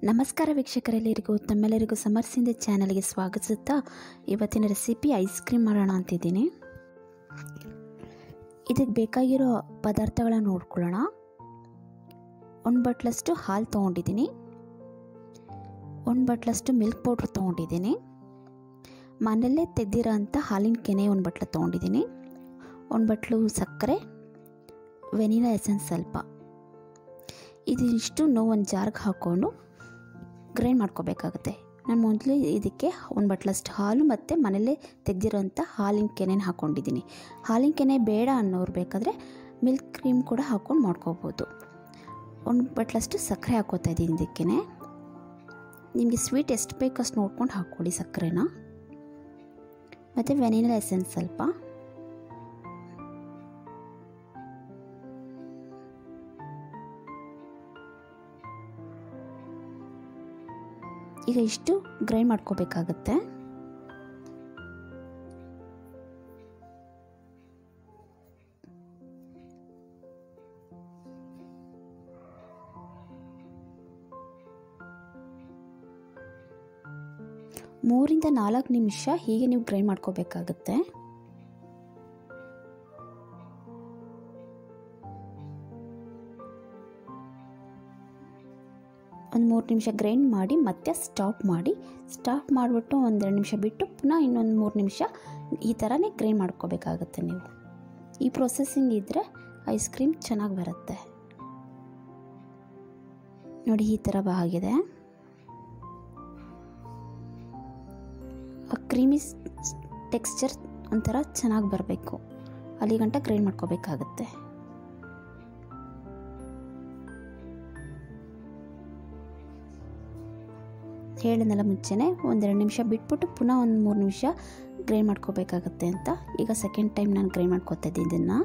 ನಮಸ್ಕಾರ ವೀಕ್ಷಕರೆಲ್ಲರಿಗೂ ತಮ್ಮೆಲ್ಲರಿಗೂ ಸಮರ್ಸಿಂದ ಚಾನಲ್ಗೆ ಸ್ವಾಗತಿಸುತ್ತಾ ಇವತ್ತಿನ ರೆಸಿಪಿ ಐಸ್ ಕ್ರೀಮ್ ಮಾಡೋಣ ಅಂತಿದ್ದೀನಿ ಇದಕ್ಕೆ ಬೇಕಾಗಿರೋ ಪದಾರ್ಥಗಳನ್ನ ನೋಡ್ಕೊಳ್ಳೋಣ ಒಂದು ಬಟ್ಲಷ್ಟು ಹಾಲು ತೊಗೊಂಡಿದ್ದೀನಿ ಒಂದು ಬಟ್ಲಷ್ಟು ಮಿಲ್ಕ್ ಪೌಡ್ರ್ ತೊಗೊಂಡಿದ್ದೀನಿ ಮನೆಯಲ್ಲೇ ತೆಗ್ದಿರೋ ಅಂಥ ಹಾಲಿನ ಕೆನೆ ಒಂದು ಬಟ್ಲು ತೊಗೊಂಡಿದ್ದೀನಿ ಒಂದು ಬಟ್ಲು ಸಕ್ಕರೆ ವೆನಿಲಾ ಎಸೆನ್ಸ್ ಸ್ವಲ್ಪ ಇದಿಷ್ಟು ನಾವು ಒಂದು ಜಾರ್ಗೆ ಹಾಕ್ಕೊಂಡು ಗ್ರೈಂಡ್ ಮಾಡ್ಕೋಬೇಕಾಗುತ್ತೆ ನಾನು ಮೊದಲು ಇದಕ್ಕೆ ಒಂದು ಬಟ್ಲಷ್ಟು ಹಾಲು ಮತ್ತು ಮನೇಲೇ ತೆಗೆದಿರೋಂಥ ಹಾಲಿನ ಕೆನೆನ ಹಾಕ್ಕೊಂಡಿದ್ದೀನಿ ಹಾಲಿನ ಕೆನೆ ಬೇಡ ಅನ್ನೋರು ಬೇಕಾದರೆ ಮಿಲ್ಕ್ ಕ್ರೀಮ್ ಕೂಡ ಹಾಕ್ಕೊಂಡು ಮಾಡ್ಕೋಬೋದು ಒಂದು ಬಟ್ಲಷ್ಟು ಸಕ್ಕರೆ ಹಾಕ್ಕೋತಾ ಇದ್ದೀನಿ ಇದಕ್ಕೆ ನಿಮಗೆ ಸ್ವೀಟ್ ಎಷ್ಟು ಬೇಕು ಅಷ್ಟು ನೋಡ್ಕೊಂಡು ಹಾಕ್ಕೊಳ್ಳಿ ಸಕ್ಕರೆನ ಮತ್ತು ವೆನಿಲಾ ಎಸೆನ್ಸ್ ಸ್ವಲ್ಪ ಈಗ ಇಷ್ಟು ಗ್ರೈಂಡ್ ಮಾಡ್ಕೋಬೇಕಾಗತ್ತೆ ಮೂರಿಂದ ನಾಲ್ಕು ನಿಮಿಷ ಹೀಗೆ ನೀವು ಗ್ರೈಂಡ್ ಮಾಡ್ಕೋಬೇಕಾಗತ್ತೆ ಒಂದು ಮೂರು ನಿಮಿಷ ಗ್ರೈಂಡ್ ಮಾಡಿ ಮತ್ತೆ ಸ್ಟಾಪ್ ಮಾಡಿ ಸ್ಟಾಪ್ ಮಾಡಿಬಿಟ್ಟು ಒಂದೆರಡು ನಿಮಿಷ ಬಿಟ್ಟು ಪುನಃ ಇನ್ನೊಂದು ಮೂರು ನಿಮಿಷ ಈ ಥರನೇ ಗ್ರೈಂಡ್ ಮಾಡ್ಕೋಬೇಕಾಗತ್ತೆ ನೀವು ಈ ಪ್ರೊಸೆಸಿಂಗ್ ಇದ್ದರೆ ಐಸ್ ಕ್ರೀಮ್ ಚೆನ್ನಾಗಿ ಬರುತ್ತೆ ನೋಡಿ ಈ ಥರ ಆಗಿದೆ ಕ್ರೀಮಿ ಟೆಕ್ಸ್ಚರ್ ಒಂಥರ ಚೆನ್ನಾಗಿ ಬರಬೇಕು ಅಲ್ಲಿ ಗಂಟ ಗ್ರೈಂಡ್ ಮಾಡ್ಕೋಬೇಕಾಗತ್ತೆ ಹೇಳಿದ್ನಲ್ಲ ಮುಂಚೆನೇ ಒಂದೆರಡು ನಿಮಿಷ ಬಿಟ್ಬಿಟ್ಟು ಪುನಃ ಒಂದು ಮೂರು ನಿಮಿಷ ಗ್ರೈಂಡ್ ಮಾಡ್ಕೋಬೇಕಾಗತ್ತೆ ಅಂತ ಈಗ ಸೆಕೆಂಡ್ ಟೈಮ್ ನಾನು ಗ್ರೈಂಡ್ ಮಾಡ್ಕೋತಾ ಇದ್ದೀನಿ ಇದನ್ನು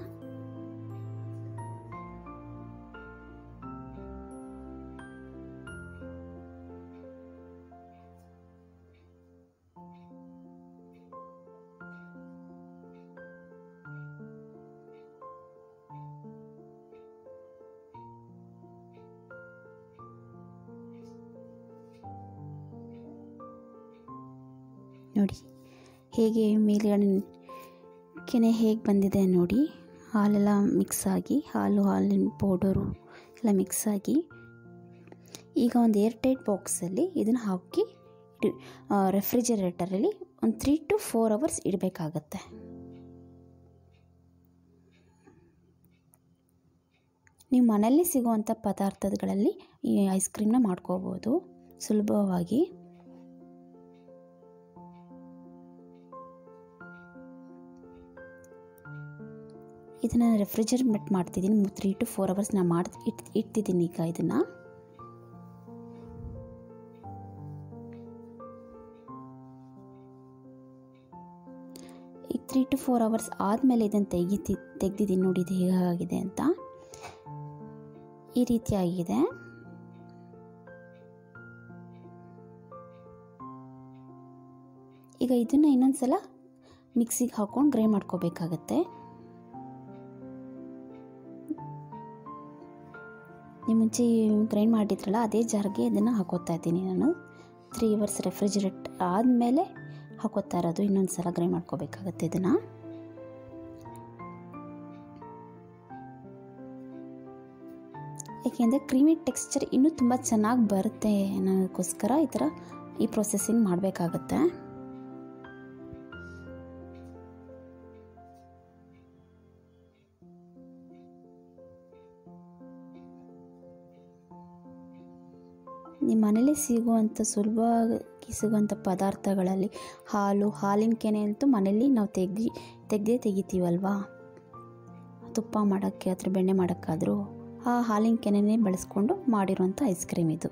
ನೋಡಿ ಹೇಗೆ ಮೇಲ್ಗಡೆ ಕೆನೆ ಹೇಗೆ ಬಂದಿದೆ ನೋಡಿ ಹಾಲೆಲ್ಲ ಮಿಕ್ಸ್ ಆಗಿ ಹಾಲು ಹಾಲಿನ ಪೌಡರು ಎಲ್ಲ ಮಿಕ್ಸ್ ಆಗಿ ಈಗ ಒಂದು ಏರ್ ಟೈಟ್ ಬಾಕ್ಸಲ್ಲಿ ಇದನ್ನು ಹಾಕಿ ರೆಫ್ರಿಜರೇಟರಲ್ಲಿ ಒಂದು ತ್ರೀ ಟು ಫೋರ್ ಅವರ್ಸ್ ಇಡಬೇಕಾಗತ್ತೆ ನೀವು ಮನೆಯಲ್ಲಿ ಸಿಗುವಂಥ ಪದಾರ್ಥಗಳಲ್ಲಿ ಈ ಐಸ್ ಕ್ರೀಮ್ನ ಮಾಡ್ಕೋಬೋದು ಸುಲಭವಾಗಿ ಇದನ್ನು ರೆಫ್ರಿಜರೇಟ್ ಮಾಡ್ತಿದ್ದೀನಿ ತ್ರೀ ಟು ಫೋರ್ ಅವರ್ಸ್ ನಾನು ಮಾಡಿ ಇಟ್ ಇಡ್ತಿದ್ದೀನಿ ಈಗ ಇದನ್ನು ಈಗ ತ್ರೀ ಟು ಫೋರ್ ಅವರ್ಸ್ ಆದಮೇಲೆ ಇದನ್ನು ತೆಗಿತಿ ತೆಗ್ದಿದ್ದೀನಿ ನೋಡಿ ಇದು ಹೇಗಾಗಿದೆ ಅಂತ ಈ ರೀತಿ ಆಗಿದೆ ಈಗ ಇದನ್ನು ಇನ್ನೊಂದು ಸಲ ಮಿಕ್ಸಿಗೆ ಹಾಕ್ಕೊಂಡು ಗ್ರೈಂಡ್ ಮಾಡ್ಕೋಬೇಕಾಗತ್ತೆ ನೀವು ಮುಂಚೆ ಗ್ರೈಂಡ್ ಮಾಡಿದ್ರಲ್ಲ ಅದೇ ಜಾರ್ಗೆ ಇದನ್ನು ಹಾಕೋತಾ ಇದ್ದೀನಿ ನಾನು ತ್ರೀ ಅವರ್ಸ್ ರೆಫ್ರಿಜರೇಟ್ ಆದಮೇಲೆ ಹಾಕೋತಾ ಇರೋದು ಇನ್ನೊಂದು ಸಲ ಗ್ರೈಂಡ್ ಮಾಡ್ಕೋಬೇಕಾಗತ್ತೆ ಇದನ್ನು ಏಕೆಂದರೆ ಕ್ರೀಮಿ ಟೆಕ್ಸ್ಚರ್ ಇನ್ನೂ ತುಂಬ ಚೆನ್ನಾಗಿ ಬರುತ್ತೆ ಅನ್ನೋದಕ್ಕೋಸ್ಕರ ಈ ಥರ ಈ ಪ್ರೊಸೆಸಿಂಗ್ ಮಾಡಬೇಕಾಗತ್ತೆ ನಿಮ್ಮ ಮನೇಲಿ ಸಿಗುವಂಥ ಸುಲಭವಾಗಿ ಸಿಗುವಂಥ ಪದಾರ್ಥಗಳಲ್ಲಿ ಹಾಲು ಹಾಲಿನ ಕೆನೆ ಅಂತೂ ಮನೇಲಿ ನಾವು ತೆಗ್ದು ತೆಗೆದೇ ತೆಗಿತೀವಲ್ವಾ ತುಪ್ಪ ಮಾಡೋಕ್ಕೆ ಅಥವಾ ಬೆಣ್ಣೆ ಮಾಡೋಕ್ಕಾದರೂ ಆ ಹಾಲಿನ ಕೆನೆನೇ ಬಳಸ್ಕೊಂಡು ಮಾಡಿರುವಂಥ ಐಸ್ ಕ್ರೀಮ್ ಇದು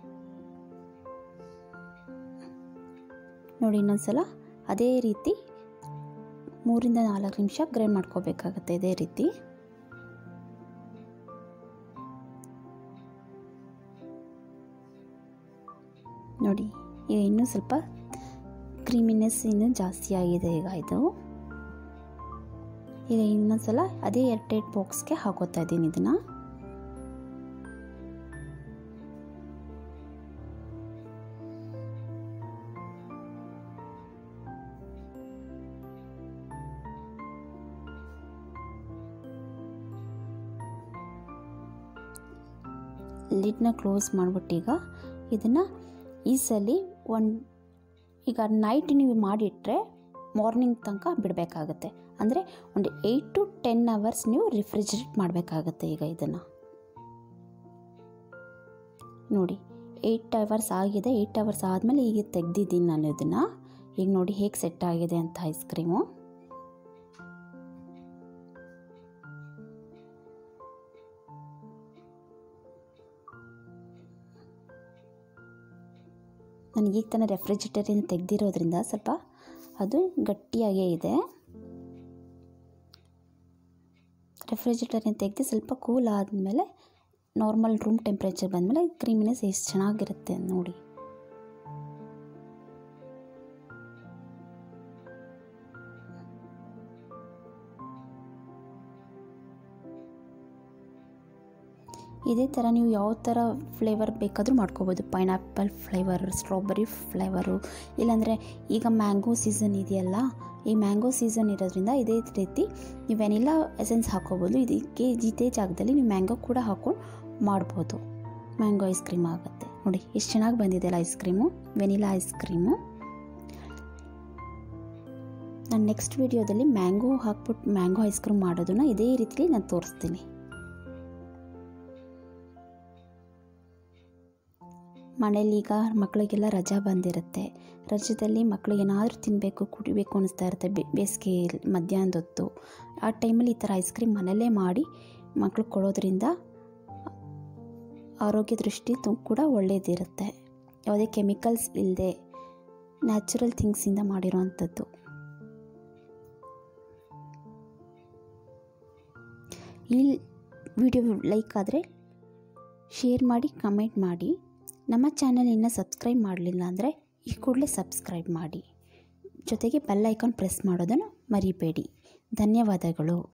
ನೋಡಿ ಇನ್ನೊಂದು ಸಲ ಅದೇ ರೀತಿ ಮೂರಿಂದ ನಾಲ್ಕು ನಿಮಿಷ ಗ್ರೈಂಡ್ ಮಾಡ್ಕೋಬೇಕಾಗತ್ತೆ ಇದೇ ರೀತಿ ನೋಡಿ ಈಗ ಇನ್ನೂ ಸ್ವಲ್ಪ ಕ್ರೀಮಿನೆಸ್ ಇನ್ನೂ ಜಾಸ್ತಿ ಆಗಿದೆ ಈಗ ಇದು ಈಗ ಇನ್ನೊಂದು ಸಲ ಅದೇ ಏರ್ಟೈಟ್ ಬಾಕ್ಸ್ಗೆ ಹಾಕೋತಾ ಇದ್ದೀನಿ ಇದನ್ನು ಲಿಡ್ನ ಕ್ಲೋಸ್ ಮಾಡಿಬಿಟ್ಟು ಈಗ ಇದನ್ನು ಈಸಲ್ಲಿ ಒಂದು ಈಗ ನೈಟ್ ನೀವು ಮಾಡಿಟ್ರೆ ಮಾರ್ನಿಂಗ್ ತನಕ ಬಿಡಬೇಕಾಗತ್ತೆ ಅಂದರೆ ಒಂದು ಏಯ್ಟ್ ಟು ಟೆನ್ ಅವರ್ಸ್ ನೀವು ರಿಫ್ರಿಜರೇಟ್ ಮಾಡಬೇಕಾಗತ್ತೆ ಈಗ ಇದನ್ನು ನೋಡಿ ಏಯ್ಟ್ ಅವರ್ಸ್ ಆಗಿದೆ ಏಯ್ಟ್ ಅವರ್ಸ್ ಆದಮೇಲೆ ಈಗ ತೆಗ್ದಿದ್ದೀನಿ ನಾನು ಇದನ್ನು ಈಗ ನೋಡಿ ಹೇಗೆ ಸೆಟ್ ಆಗಿದೆ ಅಂತ ಐಸ್ ಕ್ರೀಮು ನನಗೆ ಈಗ ತಾನೇ ರೆಫ್ರಿಜಿರೇಟರಿಂದ ತೆಗೆದಿರೋದ್ರಿಂದ ಸ್ವಲ್ಪ ಅದು ಗಟ್ಟಿಯಾಗೇ ಇದೆ ರೆಫ್ರಿಜಿರೇಟರಿಂದ ತೆಗೆದು ಸ್ವಲ್ಪ ಕೂಲ್ ಆದಮೇಲೆ ನಾರ್ಮಲ್ ರೂಮ್ ಟೆಂಪ್ರೇಚರ್ ಬಂದಮೇಲೆ ಕ್ರೀಮಿನೆಸ್ ಎಷ್ಟು ಚೆನ್ನಾಗಿರುತ್ತೆ ನೋಡಿ ಇದೇ ಥರ ನೀವು ಯಾವ ಥರ ಫ್ಲೇವರ್ ಬೇಕಾದರೂ ಮಾಡ್ಕೋಬೋದು ಪೈನಾಪಲ್ ಫ್ಲೇವರ್ ಸ್ಟ್ರಾಬೆರಿ ಫ್ಲೇವರು ಇಲ್ಲಾಂದರೆ ಈಗ ಮ್ಯಾಂಗೋ ಸೀಸನ್ ಇದೆಯಲ್ಲ ಈ ಮ್ಯಾಂಗೋ ಸೀಸನ್ ಇರೋದ್ರಿಂದ ಇದೇ ರೀತಿ ನೀವು ವೆನಿಲಾ ಎಸೆನ್ಸ್ ಹಾಕೋಬೋದು ಇದಕ್ಕೆ ಇದೇ ಜಾಗದಲ್ಲಿ ನೀವು ಮ್ಯಾಂಗೋ ಕೂಡ ಹಾಕ್ಕೊಂಡು ಮಾಡ್ಬೋದು ಮ್ಯಾಂಗೋ ಐಸ್ ಕ್ರೀಮ್ ಆಗುತ್ತೆ ನೋಡಿ ಎಷ್ಟು ಚೆನ್ನಾಗಿ ಬಂದಿದೆ ಅಲ್ಲ ice cream vanilla ice cream ನಾನು ನೆಕ್ಸ್ಟ್ ವೀಡಿಯೋದಲ್ಲಿ ಮ್ಯಾಂಗೋ ಹಾಕ್ಬಿಟ್ಟು ಮ್ಯಾಂಗೋ ಐಸ್ ಕ್ರೀಮ್ ಮಾಡೋದನ್ನು ಇದೇ ರೀತಿಲಿ ನಾನು ತೋರಿಸ್ತೀನಿ ಮನೇಲಿ ಈಗ ಮಕ್ಕಳಿಗೆಲ್ಲ ರಜಾ ಬಂದಿರುತ್ತೆ ರಜದಲ್ಲಿ ಮಕ್ಕಳು ಏನಾದರೂ ತಿನ್ನಬೇಕು ಕುಡಿಬೇಕು ಅನ್ನಿಸ್ತಾ ಇರುತ್ತೆ ಬೇಸಿಗೆ ಮಧ್ಯಾಹ್ನದ ಹೊತ್ತು ಆ ಟೈಮಲ್ಲಿ ಈ ಥರ ಐಸ್ ಕ್ರೀಮ್ ಮನೆಯಲ್ಲೇ ಮಾಡಿ ಮಕ್ಳು ಕೊಡೋದ್ರಿಂದ ಆರೋಗ್ಯ ದೃಷ್ಟಿ ತು ಕೂಡ ಒಳ್ಳೆಯದಿರುತ್ತೆ ಯಾವುದೇ ಕೆಮಿಕಲ್ಸ್ ಇಲ್ಲದೆ ನ್ಯಾಚುರಲ್ ಥಿಂಗ್ಸಿಂದ ಮಾಡಿರೋವಂಥದ್ದು ಈ ವಿಡಿಯೋ ಲೈಕ್ ಆದರೆ ಶೇರ್ ಮಾಡಿ ಕಮೆಂಟ್ ಮಾಡಿ ನಮ್ಮ ಚಾನಲ್ ಇನ್ನೂ ಸಬ್ಸ್ಕ್ರೈಬ್ ಮಾಡಲಿಲ್ಲ ಅಂದರೆ ಈ ಕೂಡಲೇ ಸಬ್ಸ್ಕ್ರೈಬ್ ಮಾಡಿ ಜೊತೆಗೆ ಬೆಲ್ ಐಕಾನ್ ಪ್ರೆಸ್ ಮಾಡೋದನ್ನು ಮರಿಬೇಡಿ ಧನ್ಯವಾದಗಳು